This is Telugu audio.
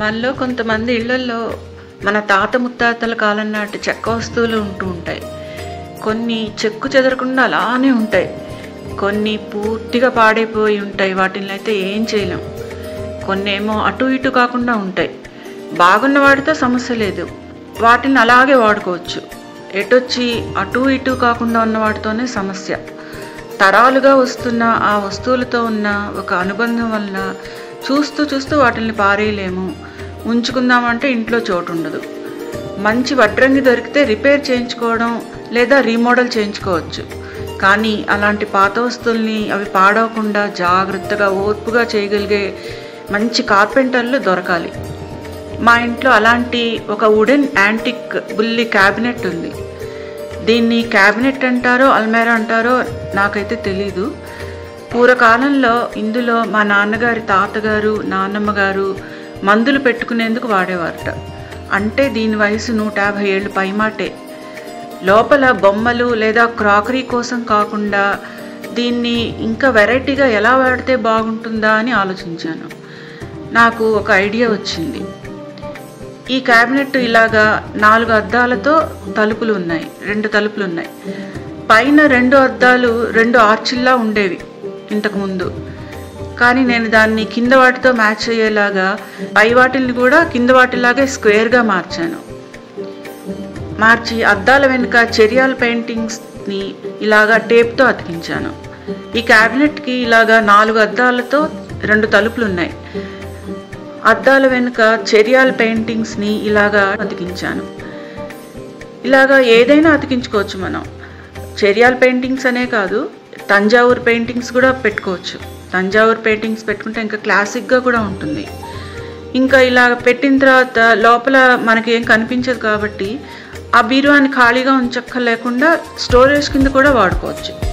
మనలో కొంతమంది ఇళ్లలో మన తాత ముత్తాతల కాలం నాటి చెక్క వస్తువులు ఉంటూ ఉంటాయి కొన్ని చెక్కు చెదరకుండా అలానే ఉంటాయి కొన్ని పూర్తిగా పాడైపోయి ఉంటాయి వాటిని అయితే ఏం చేయలేం కొన్ని ఏమో అటు ఇటు కాకుండా ఉంటాయి బాగున్న వాటితో సమస్య లేదు వాటిని అలాగే వాడుకోవచ్చు ఎటొచ్చి అటు ఇటు కాకుండా ఉన్న వాటితోనే సమస్య తరాలుగా వస్తున్న ఆ వస్తువులతో ఉన్న ఒక అనుబంధం వలన చూస్తూ చూస్తూ వాటిని పారేయలేము ఉంచుకుందామంటే ఇంట్లో చోటు ఉండదు మంచి వడ్రంగి దొరికితే రిపేర్ చేయించుకోవడం లేదా రీమోడల్ చేయించుకోవచ్చు కానీ అలాంటి పాత వస్తువుల్ని అవి పాడవకుండా జాగ్రత్తగా ఓర్పుగా చేయగలిగే మంచి కార్పెంటర్లు దొరకాలి మా ఇంట్లో అలాంటి ఒక వుడెన్ యాంటిక్ బుల్లి క్యాబినెట్ ఉంది దీన్ని క్యాబినెట్ అంటారో అల్మేరా అంటారో నాకైతే తెలీదు పూర్వకాలంలో ఇందులో మా నాన్నగారి తాతగారు నాన్నమ్మ గారు మందులు పెట్టుకునేందుకు వాడేవారట అంటే దీని వయసు నూట యాభై ఏళ్ళు పైమాటే లోపల బొమ్మలు లేదా క్రాకరీ కోసం కాకుండా దీన్ని ఇంకా వెరైటీగా ఎలా వాడితే బాగుంటుందా అని ఆలోచించాను నాకు ఒక ఐడియా వచ్చింది ఈ క్యాబినెట్ ఇలాగా నాలుగు అద్దాలతో తలుపులు ఉన్నాయి రెండు తలుపులు ఉన్నాయి పైన రెండు అద్దాలు రెండు ఆర్చిల్లా ఉండేవి ఇంతకుముందు కానీ నేను దాన్ని కింద వాటితో మ్యాచ్ అయ్యేలాగా పై వాటిల్ని కూడా కింద వాటిలాగే స్క్వేర్గా మార్చాను మార్చి అద్దాల వెనుక చెరియాల పెయింటింగ్స్ని ఇలాగా టేప్తో అతికించాను ఈ క్యాబినెట్కి ఇలాగా నాలుగు అద్దాలతో రెండు తలుపులు ఉన్నాయి అద్దాల వెనుక చెరియాల పెయింటింగ్స్ని ఇలాగా అతికించాను ఇలాగా ఏదైనా అతికించుకోవచ్చు మనం చెరియాల పెయింటింగ్స్ అనే కాదు తంజావూరు పెయింటింగ్స్ కూడా పెట్టుకోవచ్చు తంజావూరు పెయింటింగ్స్ పెట్టుకుంటే ఇంకా క్లాసిక్గా కూడా ఉంటుంది ఇంకా ఇలా పెట్టిన తర్వాత లోపల మనకి ఏం కనిపించదు కాబట్టి ఆ బీరువాని ఖాళీగా ఉంచక్కర్లేకుండా స్టోరేజ్ కింద కూడా వాడుకోవచ్చు